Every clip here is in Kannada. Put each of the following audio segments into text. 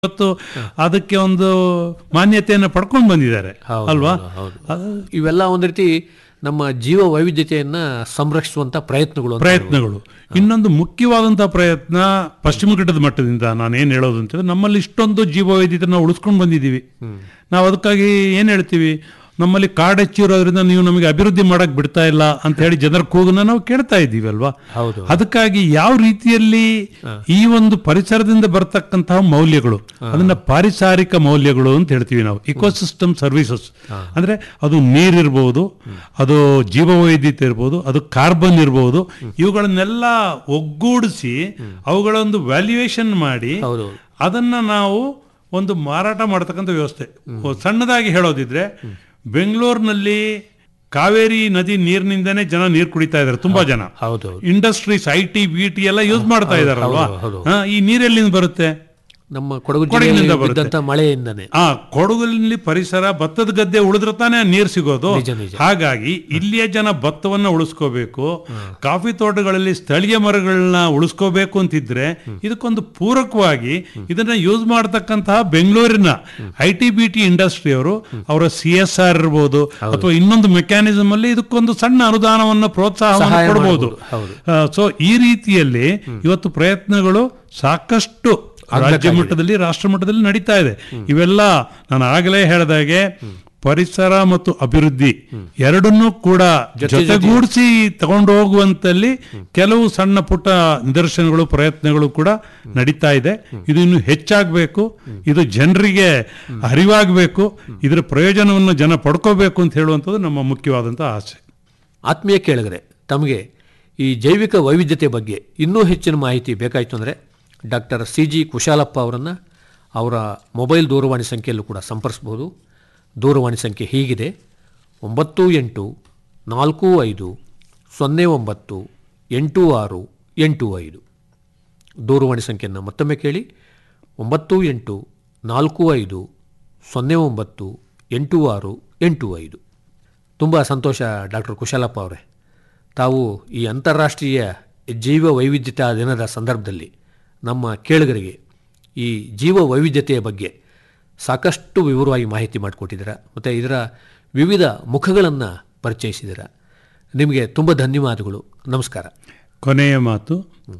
ಇವತ್ತು ಅದಕ್ಕೆ ಒಂದು ಮಾನ್ಯತೆಯನ್ನು ಪಡ್ಕೊಂಡು ಬಂದಿದ್ದಾರೆ ಹೌದು, ಅಲ್ವಾ ಹೌದು, ಅದು ಇವೆಲ್ಲ ಒಂದು ರೀತಿ ನಮ್ಮ ಜೀವ ವೈವಿಧ್ಯತೆಯನ್ನ ಸಂರಕ್ಷಿಸುವಂತ ಪ್ರಯತ್ನಗಳು ಅಂತ ಪ್ರಯತ್ನಗಳು ಇನ್ನೊಂದು ಮುಖ್ಯವಾದಂತಹ ಪ್ರಯತ್ನ ಪಶ್ಚಿಮ ಘಟ್ಟದ ಮಟ್ಟದಿಂದ ನಾನು ಏನು ಹೇಳೋದು ಅಂತಂದ್ರೆ ನಮ್ಮಲ್ಲಿ ಇಷ್ಟೊಂದು ಜೀವವೈದ್ಯತೆ ನಾವು ಉಳಿಸ್ಕೊಂಡು ಬಂದಿದ್ದೀವಿ ನಾವು ಅದಕ್ಕಾಗಿ ಏನು ಹೇಳ್ತೀವಿ ನಮ್ಮಲ್ಲಿ ಕಾಡೆಚ್ಚಿರೋದ್ರಿಂದ ನೀವು ನಮಗೆ ಅಭಿವೃದ್ಧಿ ಮಾಡಕ್ ಬಿಡ್ತಾ ಇಲ್ಲ ಅಂತ ಹೇಳಿ ಜನರ ಕೂಗನ್ನ ನಾವು ಕೇಳ್ತಾ ಇದ್ದೀವಿ ಅಲ್ವಾ ಹೌದು ಅದಕ್ಕಾಗಿ ಯಾವ ರೀತಿಯಲ್ಲಿ ಈ ಒಂದು ಪರಿಸರದಿಂದ ಬರ್ತಕ್ಕಂತಹ ಮೌಲ್ಯಗಳು ಅದನ್ನ ಪಾರಿಸಾರಿಕ ಮೌಲ್ಯಗಳು ಅಂತ ಹೇಳ್ತೀವಿ ನಾವು ಇಕೋಸಿಸ್ಟಮ್ ಸರ್ವಿಸಸ್ ಅಂದ್ರೆ ಅದು ನೀರಿರ್ಬೋದು ಅದು ಜೀವವೈದ್ಯತೆ ಇರ್ಬೋದು ಅದು ಕಾರ್ಬನ್ ಇರ್ಬೋದು ಇವುಗಳನ್ನೆಲ್ಲ ಒಗ್ಗೂಡಿಸಿ ಅವುಗಳೊಂದು ವ್ಯಾಲ್ಯೂಯೇಷನ್ ಮಾಡಿ ಹೌದು ಅದನ್ನ ನಾವು ಒಂದು ಮಾರಾಟ ಮಾಡತಕ್ಕಂಥ ವ್ಯವಸ್ಥೆ ಸಣ್ಣದಾಗಿ ಹೇಳೋದಿದ್ರೆ ಬೆಂಗಳೂರಿನಲ್ಲಿ ಕಾವೇರಿ ನದಿ ನೀರಿನಿಂದನೇ ಜನ ನೀರು ಕುಡಿತಾ ಇದ್ದಾರೆ ತುಂಬಾ ಜನ ಹೌದು industries I T B T ಎಲ್ಲ ಯೂಸ್ ಮಾಡ್ತಾ ಇದಾರಲ್ವಾ ಹೌದು, ಹಾ, ಈ ನೀರೆಲ್ಲಿಂದ ಬರುತ್ತೆ ನಮ್ಮ ಕೊಡಗು ಕೊಡಗಿನಿಂದ ಜಿಲ್ಲೆಯಲ್ಲಿ ಬರುತ್ತೆ. ಬಿದ್ದಂತ ಮಳೆಯಿಂದನೇ ಆ ಕೊಡಗಲ್ಲಿ ಪರಿಸರ ಭತ್ತದ ಗದ್ದೆ ಉಳಿದ್ರೆ ತಾನೇ ನೀರು ಸಿಗೋದು ನಿಜ, ನಿಜ. ಹಾಗಾಗಿ ಇಲ್ಲಿಯ ಜನ ಭತ್ತವನ್ನ ಉಳಿಸ್ಕೋಬೇಕು ಕಾಫಿ ತೋಟಗಳಲ್ಲಿ ಸ್ಥಳೀಯ ಮರಗಳನ್ನ ಉಳಿಸ್ಕೋಬೇಕು ಅಂತಿದ್ರೆ ಇದಕ್ಕೊಂದು ಪೂರಕವಾಗಿ ಇದನ್ನ ಯೂಸ್ ಮಾಡತಕ್ಕಂತಹ ಬೆಂಗಳೂರಿನ ಐ ಟಿ ಬಿ ಟಿ ಇಂಡಸ್ಟ್ರಿಯವರು ಅವರ ಸಿ ಎಸ್ ಆರ್ ಇರ್ಬೋದು ಅಥವಾ ಇನ್ನೊಂದು ಮೆಕ್ಯಾನಿಸಮ್ ಅಲ್ಲಿ ಇದಕ್ಕೊಂದು ಸಣ್ಣ ಅನುದಾನವನ್ನು ಪ್ರೋತ್ಸಾಹವನ್ನು ಸಹಾಯ ಕೊಡಬಹುದು ಮಾಡ್ಬೋದು. ಹೌದು. ಸೊ ಈ ರೀತಿಯಲ್ಲಿ ಇವತ್ತು ಪ್ರಯತ್ನಗಳು ಸಾಕಷ್ಟು ರಾಜ್ಯ ಮಟ್ಟದಲ್ಲಿ ರಾಷ್ಟ್ರ ಮಟ್ಟದಲ್ಲಿ ನಡೀತಾ ಇದೆ ಇವೆಲ್ಲ ನಾನು ಆಗಲೇ ಹೇಳಿದಾಗೆ ಪರಿಸರ ಮತ್ತು ಅಭಿವೃದ್ಧಿ ಎರಡನ್ನೂ ಕೂಡ ಜೊತೆಗೂಡಿಸಿ ತಗೊಂಡು ಹೋಗುವಂತಲ್ಲಿ ಕೆಲವು ಸಣ್ಣ ಪುಟ್ಟ ನಿದರ್ಶನಗಳು ಪ್ರಯತ್ನಗಳು ಕೂಡ ನಡೀತಾ ಇದೆ ಇದು ಇನ್ನು ಹೆಚ್ಚಾಗಬೇಕು ಇದು ಜನರಿಗೆ ಅರಿವಾಗಬೇಕು ಇದರ ಪ್ರಯೋಜನವನ್ನು ಜನ ಪಡ್ಕೋಬೇಕು ಅಂತ ಹೇಳುವಂಥದ್ದು ನಮ್ಮ ಮುಖ್ಯವಾದಂಥ ಆಸೆ ಆತ್ಮೀಯ ಕೇಳಿದರೆ ತಮಗೆ ಈ ಜೈವಿಕ ವೈವಿಧ್ಯತೆ ಬಗ್ಗೆ ಇನ್ನೂ ಹೆಚ್ಚಿನ ಮಾಹಿತಿ ಬೇಕಾಯಿತು ಅಂದರೆ ಡಾಕ್ಟರ್ ಸಿ ಜಿ ಕುಶಾಲಪ್ಪ ಅವರನ್ನು ಅವರ ಮೊಬೈಲ್ ದೂರವಾಣಿ ಸಂಖ್ಯೆಯಲ್ಲೂ ಕೂಡ ಸಂಪರ್ಸ್ಬೋದು ದೂರವಾಣಿ ಸಂಖ್ಯೆ ಹೀಗಿದೆ ಒಂಬತ್ತು ಎಂಟು ನಾಲ್ಕು ಐದು ಸೊನ್ನೆ ಒಂಬತ್ತು ಎಂಟು ಆರು ಎಂಟು ಐದು ದೂರವಾಣಿ ಸಂಖ್ಯೆಯನ್ನು ಮತ್ತೊಮ್ಮೆ ಕೇಳಿ ಒಂಬತ್ತು ಎಂಟು ನಾಲ್ಕು ಐದು ಸೊನ್ನೆ ಒಂಬತ್ತು ಎಂಟು ಆರು ಎಂಟು ಐದು ತುಂಬ ಸಂತೋಷ ಡಾಕ್ಟರ್ ಕುಶಾಲಪ್ಪ ಅವರೇ ತಾವು ಈ ಅಂತಾರಾಷ್ಟ್ರೀಯ ಜೀವ ವೈವಿಧ್ಯತಾ ದಿನದ ಸಂದರ್ಭದಲ್ಲಿ ನಮ್ಮ ಕೇಳುಗರಿಗೆ ಈ ಜೀವ ವೈವಿಧ್ಯತೆಯ ಬಗ್ಗೆ ಸಾಕಷ್ಟು ವಿವರವಾಗಿ ಮಾಹಿತಿ ಮಾಡಿಕೊಟ್ಟಿದ್ದೀರಾ ಮತ್ತು ಇದರ ವಿವಿಧ ಮುಖಗಳನ್ನು ಪರಿಚಯಿಸಿದ್ದೀರಾ ನಿಮಗೆ ತುಂಬ ಧನ್ಯವಾದಗಳು ನಮಸ್ಕಾರ ಕೊನೆಯ ಮಾತು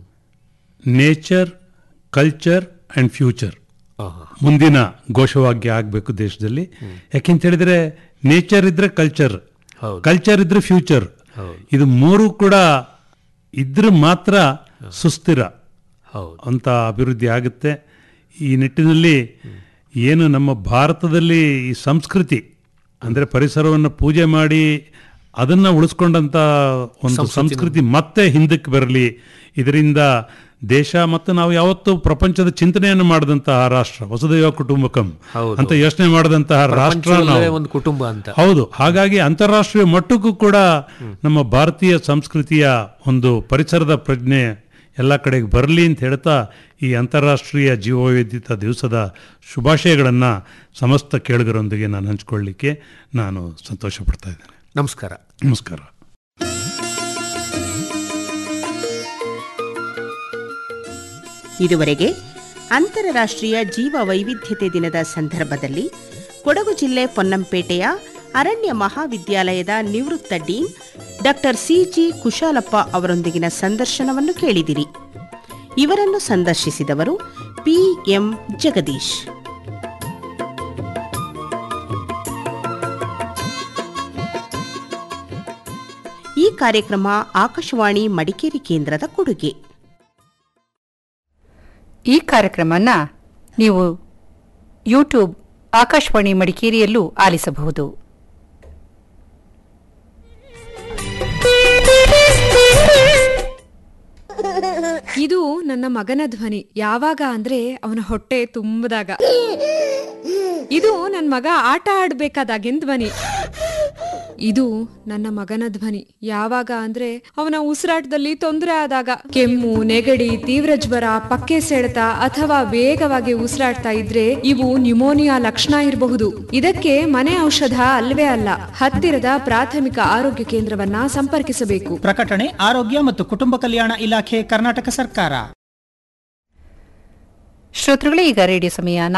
ನೇಚರ್ ಕಲ್ಚರ್ ಅಂಡ್ ಫ್ಯೂಚರ್ ಆಹಾ. ಮುಂದಿನ ಘೋಷವಾಕ್ಯ ಆಗಬೇಕು ದೇಶದಲ್ಲಿ ಯಾಕೆಂತ ಹೇಳಿದ್ರೆ ನೇಚರ್ ಇದ್ರೆ ಕಲ್ಚರ್ ಹೌದು. ಕಲ್ಚರ್ ಇದ್ರೆ ಫ್ಯೂಚರ್ ಹೌದು. ಇದು ಮೂರು ಕೂಡ ಇದ್ರೆ ಮಾತ್ರ ಸುಸ್ಥಿರ ಹೌದು ಅಂತ ಅಭಿವೃದ್ಧಿ ಆಗುತ್ತೆ ಈ ನಿಟ್ಟಿನಲ್ಲಿ ಏನು ನಮ್ಮ ಭಾರತದಲ್ಲಿ ಈ ಸಂಸ್ಕೃತಿ ಅಂದರೆ ಪರಿಸರವನ್ನು ಪೂಜೆ ಮಾಡಿ ಅದನ್ನು ಉಳಿಸ್ಕೊಂಡಂಥ ಒಂದು ಸಂಸ್ಕೃತಿ ಮತ್ತೆ ಹಿಂದಕ್ಕೆ ಬರಲಿ ಇದರಿಂದ ದೇಶ ಮತ್ತು ನಾವು ಯಾವತ್ತೂ ಪ್ರಪಂಚದ ಚಿಂತನೆಯನ್ನು ಮಾಡಿದಂತಹ ರಾಷ್ಟ್ರ ವಸುದೈವ ಕುಟುಂಬಕಂ ಹೌದು. ಅಂತ ಯೋಚನೆ ಮಾಡಿದಂತಹ ರಾಷ್ಟ್ರ ಪ್ರಪಂಚದಲ್ಲೇ ನಾವು ಒಂದು ಕುಟುಂಬ ಅಂತ ಹೌದು ಹಾಗಾಗಿ ಅಂತಾರಾಷ್ಟ್ರೀಯ ಮಟ್ಟಕ್ಕೂ ಕೂಡ ನಮ್ಮ ಭಾರತೀಯ ಸಂಸ್ಕೃತಿಯ ಒಂದು ಪರಿಸರದ ಪ್ರಜ್ಞೆ ಎಲ್ಲ ಕಡೆಗೆ ಬರಲಿ ಅಂತ ಹೇಳ್ತಾ ಈ ಅಂತಾರಾಷ್ಟ್ರೀಯ ಜೀವವೈವಿಧ್ಯತಾ ದಿವಸದ ಶುಭಾಶಯಗಳನ್ನು ಸಮಸ್ತ ಕೇಳುಗರೊಂದಿಗೆ ನಾನು ಹಂಚ್ಕೊಳ್ಳಿಕ್ಕೆ ನಾನು ಸಂತೋಷ ಪಡ್ತಾ ಇದ್ದೇನೆ ನಮಸ್ಕಾರ ನಮಸ್ಕಾರ ಇದುವರೆಗೆ ಅಂತಾರಾಷ್ಟ್ರೀಯ ಜೀವ ವೈವಿಧ್ಯತೆ ದಿನದ ಸಂದರ್ಭದಲ್ಲಿ ಕೊಡಗು ಜಿಲ್ಲೆ ಪೊನ್ನಂಪೇಟೆಯ ಅರಣ್ಯ ಮಹಾವಿದ್ಯಾಲಯದ ನಿವೃತ್ತ ಡೀನ್ ಡಾಕ್ಟರ್ ಸಿಜಿ ಕುಶಾಲಪ್ಪ ಅವರೊಂದಿಗಿನ ಸಂದರ್ಶನವನ್ನು ಕೇಳಿದಿರಿ ಇವರನ್ನು ಸಂದರ್ಶಿಸಿದವರು ಪಿ ಎಂ ಜಗದೀಶ್ ಈ ಕಾರ್ಯಕ್ರಮ ಆಕಾಶವಾಣಿ ಮಡಿಕೇರಿ ಕೇಂದ್ರದ ಕೊಡುಗೆ ಈ ಕಾರ್ಯಕ್ರಮನ ನೀವು ಯೂಟ್ಯೂಬ್ ಆಕಾಶವಾಣಿ ಮಡಿಕೇರಿಯಲ್ಲೂ ಆಲಿಸಬಹುದು ಇದು ನನ್ನ ಮಗನ ಧ್ವನಿ ಯಾವಾಗ ಅಂದ್ರೆ ಅವನ ಹೊಟ್ಟೆ ತುಂಬದಾಗ ಇದು ನನ್ನ ಮಗ ಆಟ ಆಡ್ಬೇಕಾದಾಗಿನ ಧ್ವನಿ ಇದು ನನ್ನ ಮಗನ ಧ್ವನಿ ಯಾವಾಗ ಅಂದ್ರೆ ಅವನ ಉಸಿರಾಟದಲ್ಲಿ ತೊಂದರೆ ಆದಾಗ ಕೆಮ್ಮು ನೆಗಡಿ ತೀವ್ರ ಜ್ವರ ಪಕ್ಕೆ ಸೆಳೆತ ಅಥವಾ ವೇಗವಾಗಿ ಉಸಿರಾಡ್ತಾ ಇದ್ರೆ ಇವು ನ್ಯುಮೋನಿಯಾ ಲಕ್ಷಣ ಇರಬಹುದು ಇದಕ್ಕೆ ಮನೆ ಔಷಧ ಅಲ್ವೇ ಅಲ್ಲ ಹತ್ತಿರದ ಪ್ರಾಥಮಿಕ ಆರೋಗ್ಯ ಕೇಂದ್ರವನ್ನ ಸಂಪರ್ಕಿಸಬೇಕು ಪ್ರಕಟಣೆ ಆರೋಗ್ಯ ಮತ್ತು ಕುಟುಂಬ ಕಲ್ಯಾಣ ಇಲಾಖೆ ಕರ್ನಾಟಕ ಸರ್ಕಾರ ಶ್ರೋತೃಗಳೇ ಈಗ ರೇಡಿಯೋ ಸಮಯ